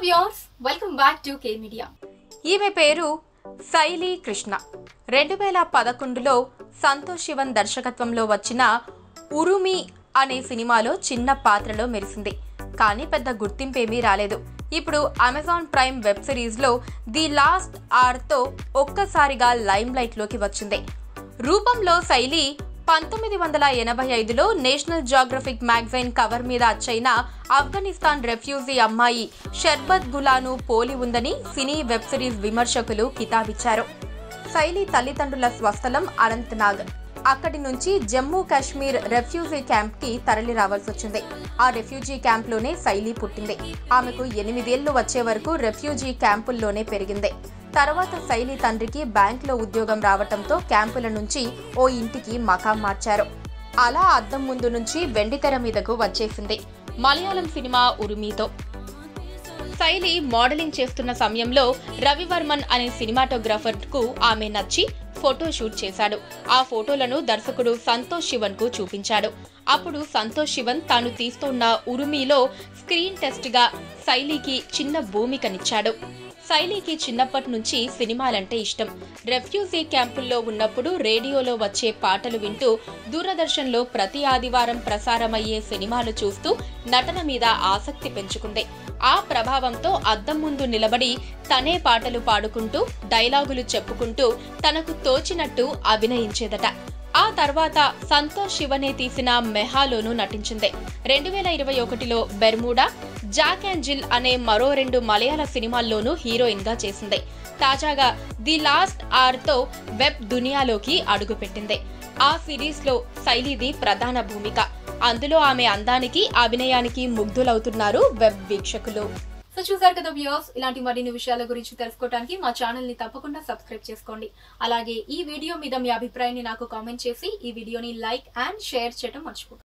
viewers welcome back to K media ఈమె పేరు శైలి కృష్ణ రెండు వేల పదకొండులో సంతోష్ శివన్ దర్శకత్వంలో వచ్చిన ఉరుమి అనే సినిమాలో చిన్న పాత్రలో మెరిసింది కానీ పెద్ద గుర్తింపేమీ రాలేదు ఇప్పుడు అమెజాన్ ప్రైమ్ వెబ్ సిరీస్లో ది లాస్ట్ ఆర్తో ఒక్కసారిగా లైమ్ లైట్లోకి వచ్చింది రూపంలో శైలి పంతొమ్మిది వందల ఎనభై ఐదులో నేషనల్ జాగ్రఫిక్ మ్యాగజైన్ కవర్ మీద అచ్చైన ఆఫ్ఘనిస్తాన్ రెఫ్యూజీ అమ్మాయి షర్బత్ గులాను పోలి ఉందని సినీ వెబ్ సిరీస్ విమర్శకులు కితాబిచ్చారు శైలి తల్లిదండ్రుల స్వస్థలం అనంతనాగ్ అక్కడి నుంచి జమ్మూ కాశ్మీర్ రెఫ్యూజీ క్యాంప్ కి తరలి రావాల్సి వచ్చింది ఆ రెఫ్యూజీ క్యాంప్ లోనే శైలి పుట్టింది ఆమెకు ఎనిమిదేళ్లు వచ్చే వరకు రెఫ్యూజీ క్యాంపుల్లోనే పెరిగింది తర్వాత శైలి తండ్రికి బ్యాంకులో ఉద్యోగం రావటంతో క్యాంపుల నుంచి ఓ ఇంటికి మకాం మార్చారు అలా అద్దం ముందు నుంచి వెండితెర మీదకు వచ్చేసింది మలయాళం సినిమా ఉరుమితో శైలి మోడలింగ్ చేస్తున్న సమయంలో రవివర్మన్ అనే సినిమాటోగ్రాఫర్ కు ఆమె నచ్చి ఫోటో షూట్ చేశాడు ఆ ఫోటోలను దర్శకుడు సంతోష్ శివన్ కు చూపించాడు అప్పుడు సంతోష్ శివన్ తాను తీస్తున్న ఉరుమిలో స్క్రీన్ టెస్ట్ గా శైలికి చిన్న భూమికనిచ్చాడు శైలికి చిన్నప్పటి నుంచి సినిమాలంటే ఇష్టం రెఫ్యూజీ క్యాంపుల్లో ఉన్నప్పుడు రేడియోలో వచ్చే పాటలు వింటూ దూరదర్శన్లో ప్రతి ఆదివారం ప్రసారమయ్యే సినిమాలు చూస్తూ నటన మీద ఆసక్తి పెంచుకుంది ఆ ప్రభావంతో అద్దం ముందు నిలబడి తనే పాటలు పాడుకుంటూ డైలాగులు చెప్పుకుంటూ తనకు తోచినట్టు అభినయించేదట ఆ తర్వాత సంతోష్ శివనే తీసిన మెహాలోనూ నటించింది రెండు వేల ఇరవై ఒకటిలో బెర్మూడా జాక్ అండ్ జిల్ అనే మరో రెండు మలయాళ సినిమాల్లోనూ హీరోయిన్ గా చేసింది తాజాగా ది లాస్ట్ ఆర్ తో వెబ్ దునియాలోకి అడుగుపెట్టింది ఆ సిరీస్ లో శైలిది ప్రధాన భూమిక అందులో ఆమె అందానికి అభినయానికి ముగ్ధులవుతున్నారు వెబ్ వీక్షకులు సో చూసారు కదా వ్యూవర్స్ ఇలాంటి మరిన్ని విషయాల గురించి తెలుసుకోవడానికి మా ఛానల్ ని తప్పకుండా సబ్స్క్రైబ్ చేసుకోండి అలాగే ఈ వీడియో మీద మీ అభిప్రాయాన్ని నాకు కామెంట్ చేసి ఈ వీడియోని లైక్ అండ్ షేర్ చేయడం మర్చిపోకండి